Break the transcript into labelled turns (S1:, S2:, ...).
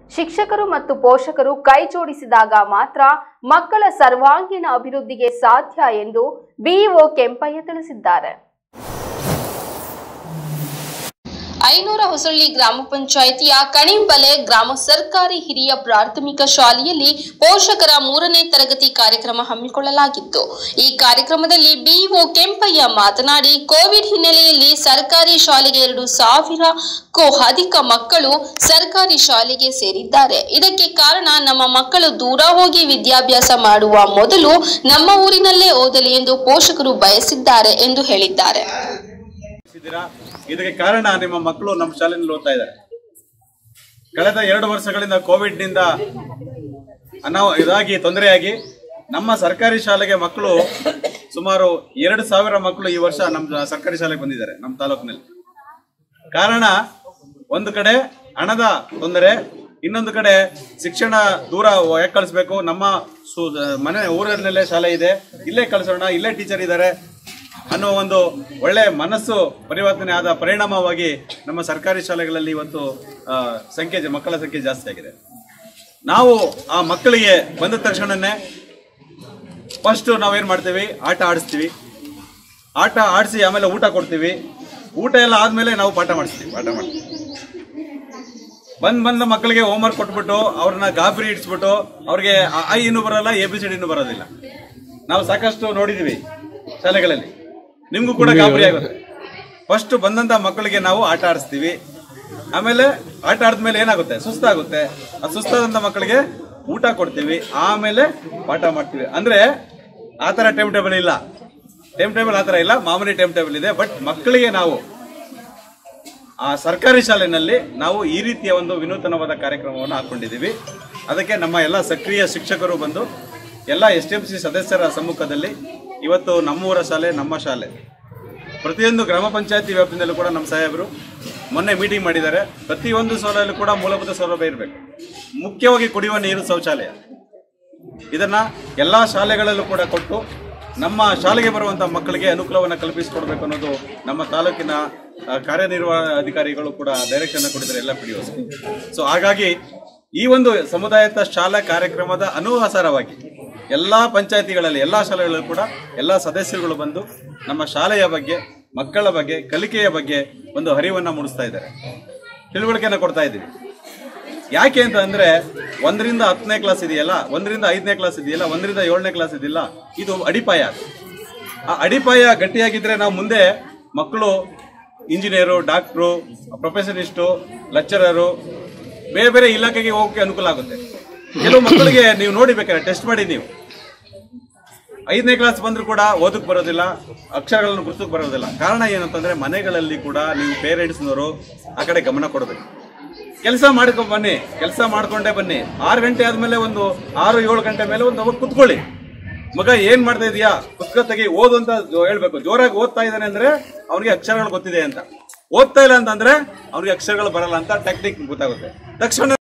S1: ಶಿಕ್ಷಕರು ಮತ್ತು ಪೋಷಕರು ಕೈ ಜೋಡಿಸಿದಾಗ ಮಾತ್ರ ಮಕ್ಕಳ ಸರ್ವಾಂಗೀಣ ಅಭಿವೃದ್ಧಿಗೆ ಸಾಧ್ಯ ಎಂದು ಬಿಇಒ ಕೆಂಪಯ್ಯ ತಿಳಿಸಿದ್ದಾರೆ
S2: ಐನೂರ ಹೊಸಳ್ಳಿ ಗ್ರಾಮ ಪಂಚಾಯಿತಿಯ ಕಣಿಂಬಲೆ ಗ್ರಾಮ ಸರ್ಕಾರಿ ಹಿರಿಯ ಪ್ರಾಥಮಿಕ ಶಾಲೆಯಲ್ಲಿ ಪೋಷಕರ ಮೂರನೇ ತರಗತಿ ಕಾರ್ಯಕ್ರಮ ಹಮ್ಮಿಕೊಳ್ಳಲಾಗಿತ್ತು ಈ ಕಾರ್ಯಕ್ರಮದಲ್ಲಿ ಬಿಇಒ ಕೆಂಪಯ್ಯ ಮಾತನಾಡಿ ಕೋವಿಡ್ ಹಿನ್ನೆಲೆಯಲ್ಲಿ ಸರ್ಕಾರಿ ಶಾಲೆಗೆ ಎರಡು ಸಾವಿರಕ್ಕೂ ಅಧಿಕ ಮಕ್ಕಳು ಸರ್ಕಾರಿ ಶಾಲೆಗೆ ಸೇರಿದ್ದಾರೆ ಇದಕ್ಕೆ ಕಾರಣ ನಮ್ಮ ಮಕ್ಕಳು ದೂರ ಹೋಗಿ ವಿದ್ಯಾಭ್ಯಾಸ ಮಾಡುವ ಮೊದಲು ನಮ್ಮ ಊರಿನಲ್ಲೇ ಓದಲಿ ಎಂದು ಪೋಷಕರು ಬಯಸಿದ್ದಾರೆ ಎಂದು ಹೇಳಿದ್ದಾರೆ
S3: ಇದ್ದೀರಾ ಇದಕ್ಕೆ ಕಾರಣ ನಿಮ್ಮ ಮಕ್ಕಳು ನಮ್ಮ ಶಾಲೆಯಲ್ಲಿ ಓದ್ತಾ ಇದ್ದಾರೆ ಕಳೆದ ಎರಡು ವರ್ಷಗಳಿಂದ ಕೋವಿಡ್ ನಿಂದ ಅನಾವ ಇದಾಗಿ ತೊಂದರೆಯಾಗಿ ನಮ್ಮ ಸರ್ಕಾರಿ ಶಾಲೆಗೆ ಮಕ್ಕಳು ಸುಮಾರು ಎರಡು ಸಾವಿರ ಮಕ್ಕಳು ಈ ವರ್ಷ ನಮ್ಮ ಸರ್ಕಾರಿ ಶಾಲೆಗೆ ಬಂದಿದ್ದಾರೆ ನಮ್ಮ ತಾಲೂಕಿನಲ್ಲಿ ಕಾರಣ ಒಂದು ಕಡೆ ಹಣದ ತೊಂದರೆ ಇನ್ನೊಂದು ಕಡೆ ಶಿಕ್ಷಣ ದೂರ ಯಾಕೆ ಕಳಿಸ್ಬೇಕು ನಮ್ಮ ಸು- ಮನೆ ಊರಿನಲ್ಲೇ ಶಾಲೆ ಇದೆ ಇಲ್ಲೇ ಕಳಿಸೋಣ ಇಲ್ಲೇ ಟೀಚರ್ ಇದ್ದಾರೆ ಅನ್ನೋ ಒಂದು ಒಳ್ಳೆ ಮನಸ್ಸು ಪರಿವರ್ತನೆ ಆದ ಪರಿಣಾಮವಾಗಿ ನಮ್ಮ ಸರ್ಕಾರಿ ಶಾಲೆಗಳಲ್ಲಿ ಇವತ್ತು ಆ, ಸಂಖ್ಯೆ ಜ- ಮಕ್ಕಳ ಸಂಖ್ಯೆ ಜಾಸ್ತಿ ಆಗಿದೆ ನಾವು ಆ ಮಕ್ಕಳಿಗೆ ಬಂದ ತಕ್ಷಣನೇ ಫಸ್ಟ್ ನಾವೇನು ಮಾಡ್ತೀವಿ ಆಟ ಆಡಿಸ್ತೀವಿ ಆಟ ಆಡಿಸಿ ಆಮೇಲೆ ಊಟ ಕೊಡ್ತೀವಿ ಊಟ ಎಲ್ಲ ಆದ್ಮೇಲೆ ನಾವು ಪಾಠ ಮಾಡಿಸ್ತೀವಿ ಪಾಠ ಮಾಡ್ತೀವಿ ಬಂದ್ ಬಂದ ಮಕ್ಕಳಿಗೆ ಹೋಮ್ವರ್ಕ್ ಕೊಟ್ಬಿಟ್ಟು ಅವ್ರನ್ನ ಗಾಬರಿ ಇಡ್ಸ್ಬಿಟ್ಟು ಅವ್ರಿಗೆ ಅ, ಆ ಇನ್ನೂ ಬರಲ್ಲ ಎ ಬಿ ಸಿ ಡಿ ಬರೋದಿಲ್ಲ ನಾವು ಸಾಕಷ್ಟು ನೋಡಿದೀವಿ ಶಾಲೆಗಳಲ್ಲಿ ನಿಮ್ಗೂ ಕೂಡ ಗಾಬರಿ ಆಗುತ್ತೆ ಫಸ್ಟ್ ಬಂದಂತ ಮಕ್ಕಳಿಗೆ ನಾವು ಆಟ ಆಡಿಸ್ತೀವಿ ಆಮೇಲೆ ಆಟ ಆಡಿದ್ಮೇಲೆ ಏನಾಗುತ್ತೆ ಸುಸ್ತಾಗುತ್ತೆ ಆ ಸುಸ್ತಾದಂತ ಮಕ್ಕಳಿಗೆ ಊಟ ಕೊಡ್ತೀವಿ ಆಮೇಲೆ ಪಾಠ ಮಾಡ್ತೀವಿ ಅಂದ್ರೆ ಆ ಥರ ಟೈಮ್ ಟೇಬಲ್ ಇಲ್ಲ ಟೈಮ್ ಟೇಬಲ್ ಆ ಥರ ಇಲ್ಲ ಮಾಮೂಲಿ ಟೈಮ್ ಟೇಬಲ್ ಇದೆ ಬಟ್ ಮಕ್ಕಳಿಗೆ ನಾವು ಆ ಸರ್ಕಾರಿ ಶಾಲೆಯಲ್ಲಿ ನಾವು ಈ ರೀತಿಯ ಒಂದು ವಿನೂತನವಾದ ಕಾರ್ಯಕ್ರಮವನ್ನು ಹಾಕೊಂಡಿದ್ದೀವಿ ಅದಕ್ಕೆ ನಮ್ಮ ಎಲ್ಲ ಸಕ್ರಿಯ ಶಿಕ್ಷಕರು ಬಂದು ಎಲ್ಲ ಎಸ್ ಟಿ ಎಂ ಸಿ ಸದಸ್ಯರ ಸಮ್ಮುಖದಲ್ಲಿ ಇವತ್ತು ನಮ್ಮೂರ ಶಾಲೆ ನಮ್ಮ ಶಾಲೆ ಪ್ರತಿಯೊಂದು ಗ್ರಾಮ ಪಂಚಾಯತಿ ವ್ಯಾಪ್ತಿಯಲ್ಲೂ ಕೂಡ ನಮ್ಮ ಸಾಹೇಬರು ಮೊನ್ನೆ ಮೀಟಿಂಗ್ ಮಾಡಿದ್ದಾರೆ ಪ್ರತಿಯೊಂದು ಶಾಲೆಯಲ್ಲೂ ಕೂಡ ಮೂಲಭೂತ ಸೌಲಭ್ಯ ಇರಬೇಕು ಮುಖ್ಯವಾಗಿ ಕುಡಿಯುವ ನೀರು ಶೌಚಾಲಯ ಇದನ್ನ ಎಲ್ಲಾ ಶಾಲೆಗಳಲ್ಲೂ ಕೂಡ ಕೊಟ್ಟು ನಮ್ಮ ಶಾಲೆಗೆ ಬರುವಂತ ಮಕ್ಕಳಿಗೆ ಅನುಕೂಲವನ್ನು ಕಲ್ಪಿಸಿಕೊಡ್ಬೇಕು ಅನ್ನೋದು ನಮ್ಮ ತಾಲೂಕಿನ ಆ, ಕಾರ್ಯನಿರ್ವಹಣಾಧಿಕಾರಿಗಳು ಕೂಡ ಡೈರೆಕ್ಷನ್ ಕೊಟ್ಟಿದ್ದಾರೆ ಎಲ್ಲ ಪಿ ಸೊ ಹಾಗಾಗಿ ಈ ಒಂದು ಸಮುದಾಯದ ಶಾಲಾ ಕಾರ್ಯಕ್ರಮದ ಅನುಸಾರವಾಗಿ ಎಲ್ಲಾ ಪಂಚಾಯತಿಗಳಲ್ಲಿ ಎಲ್ಲಾ ಶಾಲೆಗಳಲ್ಲೂ ಕೂಡ ಎಲ್ಲಾ ಸದಸ್ಯರುಗಳು ಬಂದು ನಮ್ಮ ಶಾಲೆಯ ಬಗ್ಗೆ ಮಕ್ಕಳ ಬಗ್ಗೆ ಕಲಿಕೆಯ ಬಗ್ಗೆ ಒಂದು ಅರಿವನ್ನ ಮೂಡಿಸ್ತಾ ಇದ್ದಾರೆ ತಿಳುವಳಿಕೆಯನ್ನು ಕೊಡ್ತಾ ಇದ್ದೀವಿ ಯಾಕೆ ಅಂತ ಅಂದ್ರೆ ಒಂದರಿಂದ ಹತ್ತನೇ ಕ್ಲಾಸ್ ಇದೆಯಲ್ಲ ಒಂದರಿಂದ ಐದನೇ ಕ್ಲಾಸ್ ಇದೆಯಲ್ಲ ಒಂದರಿಂದ ಏಳನೇ ಕ್ಲಾಸ್ ಇದೆಯಲ್ಲ ಇದು ಅಡಿಪಾಯ ಅದು. ಆ ಅಡಿಪಾಯ ಗಟ್ಟಿಯಾಗಿದ್ರೆ ನಾವು ಮುಂದೆ ಮಕ್ಕಳು ಇಂಜಿನಿಯರು ಡಾಕ್ಟ್ರು ಪ್ರೊಫೆಷನಿಸ್ಟು ಲೆಕ್ಚರರು ಬೇರೆ ಬೇರೆ ಇಲಾಖೆಗೆ ಹೋಗೋಕೆ ಅನುಕೂಲ ಆಗುತ್ತೆ ಕೆಲವು ಮಕ್ಕಳಿಗೆ ನೀವು ನೋಡಿ ಬೇಕಾದ್ರೆ ಟೆಸ್ಟ್ ಮಾಡಿ ನೀವು ಐದನೇ ಕ್ಲಾಸ್ ಬಂದ್ರು ಕೂಡ ಓದಕ್ ಬರೋದಿಲ್ಲ ಅಕ್ಷರಗಳನ್ನು ಗುರ್ತಕ್ ಬರೋದಿಲ್ಲ ಕಾರಣ ಏನಂತಂದ್ರೆ ಮನೆಗಳಲ್ಲಿ ಕೂಡ ನೀವು ಪೇರೆಂಟ್ಸ್ನವರು ಆ ಕಡೆ ಗಮನ ಕೊಡಬೇಕು ಕೆಲಸ ಮಾಡ್ಕೊಂಡ್ ಬನ್ನಿ ಕೆಲಸ ಮಾಡ್ಕೊಂಡೇ ಬನ್ನಿ ಆರು ಗಂಟೆ ಆದ್ಮೇಲೆ ಒಂದು ಆರು ಏಳು ಗಂಟೆ ಮೇಲೆ ಒಂದು ಅವಾಗ ಕುತ್ಕೊಳ್ಳಿ ಮಗ ಏನ್ ಮಾಡ್ತಾ ಇದೀಯಾ ಪುಸ್ತಕ ತೆಗಿ ಓದು ಅಂತ ಜೋ- ಹೇಳ್ಬೇಕು ಜೋರಾಗಿ ಓದ್ತಾ ಇದ್ದಾನೆ ಅಂದ್ರೆ ಅವನಿಗೆ ಅಕ್ಷರಗಳು ಗೊತ್ತಿದೆ ಅಂತ ಓದ್ತಾ ಇಲ್ಲ ಅಂತಂದ್ರೆ ಅವ್ನಿಗೆ ಅಕ್ಷರಗಳು ಬರಲ್ಲ ಅಂತ ಟೆಕ್ನಿಕ್ ಗೊತ್ತಾಗುತ್ತೆ ತಕ್ಷಣ